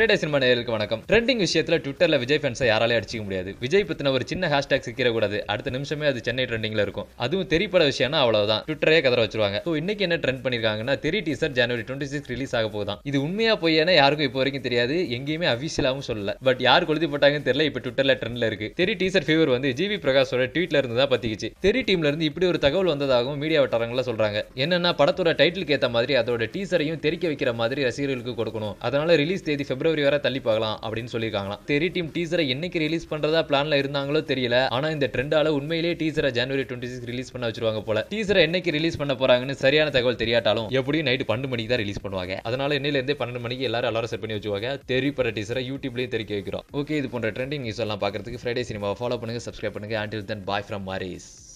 Friday cinema நேயர்களுக்கு வணக்கம் trending விஷயத்துல ட்விட்டர்ல விஜய் ஃபேன்ஸை யாராலையும் அடிச்சிக்க முடியாது விஜய் பத்தின ஒரு சின்ன ஹேஷ்டாக் சிக்கிற கூடாது அடுத்த நிமிஷமே அது சென்னை ட்ரெண்டிங்ல இருக்கும் அதுவும் தெரியப்பட விஷயம்னா அவ்வளவுதான் ட்விட்டரே கதற வச்சிருவாங்க ஸோ இன்னைக்கு என்ன ட்ரெண்ட் பண்ணிருக்காங்கன்னா Theri teaser January twenty six release ஆக போகுதான் இது உண்மையா பொய்யானே யாருக்கும் இப்போ வரைக்கும் தெரியாது எங்கேயுமே அபிஷியலாவும் சொல்லல பட் யார் கொளுத்தி போட்டாங்கன்னு தெரியல இப்போ ட்விட்டர்ல ட்ரெண்ட்ல இருக்கு தெரி டீசர் ஃபீவர் வந்து ஜிவி பிரகாஷோட ட்வீட்ல இருந்து தான் பத்திக்கிச்சு தெரி டீம்ல இருந்து இப்படி ஒரு தகவல் வந்ததாகவும் மீடியா வட்டாரங்கள சொல்றாங்க என்னன்னா படத்தோட டைட்டிலுக்கு ஏத்த மாதிரி அதோட டீசரையும் தெரிக்க வைக்கிற மாதிரி ரசிகர்களுக்கு கொடுக்கணும் அதனால ரிலீஸ் தேதி பிப்ரவரி வரை தள்ளி பார்க்கலாம் அப்படின்னு சொல்லியிருக்காங்களாம் தெரி டீம் டீசரை என்னைக்கு ரிலீஸ் பண்றதா பிளான்ல இருந்தாங்களோ தெரியல ஆனா இந்த ட்ரெண்டால உண்மையிலேயே டீசரை ஜனவரி டுவெண்ட்டி சிக்ஸ் ரிலீஸ் பண்ண வச்சிருவாங்க போல டீசரை என்னைக்கு ரிலீஸ் பண்ண போறாங்கன்னு சரியான தகவல் தெரியாட்டாலும் எப்படியும் நைட்டு பன்னெண்டு மணிக்கு தான் ரிலீஸ் பண்ணுவாங்க அதனால இன்னையில இருந்தே பன்னெண்டு மணிக்கு எல்லாரும் அலாரம் செட் பண்ணி வச்சுவாங்க தெரிப்பற டீசரை யூடியூப்லயும் தெரிக்க வைக்கிறோம் ஓகே இது போன்ற ட்ரெண்டிங் நியூஸ் எல்லாம் பார்க்கறதுக்கு ஃப்ரைடே சினிமாவை ஃபாலோ பண்ணுங்க சப்ஸ்கிரைப் பண்ணுங்க ஆண்டில் தென் பாய் ஃப்ரம் மாரிஸ்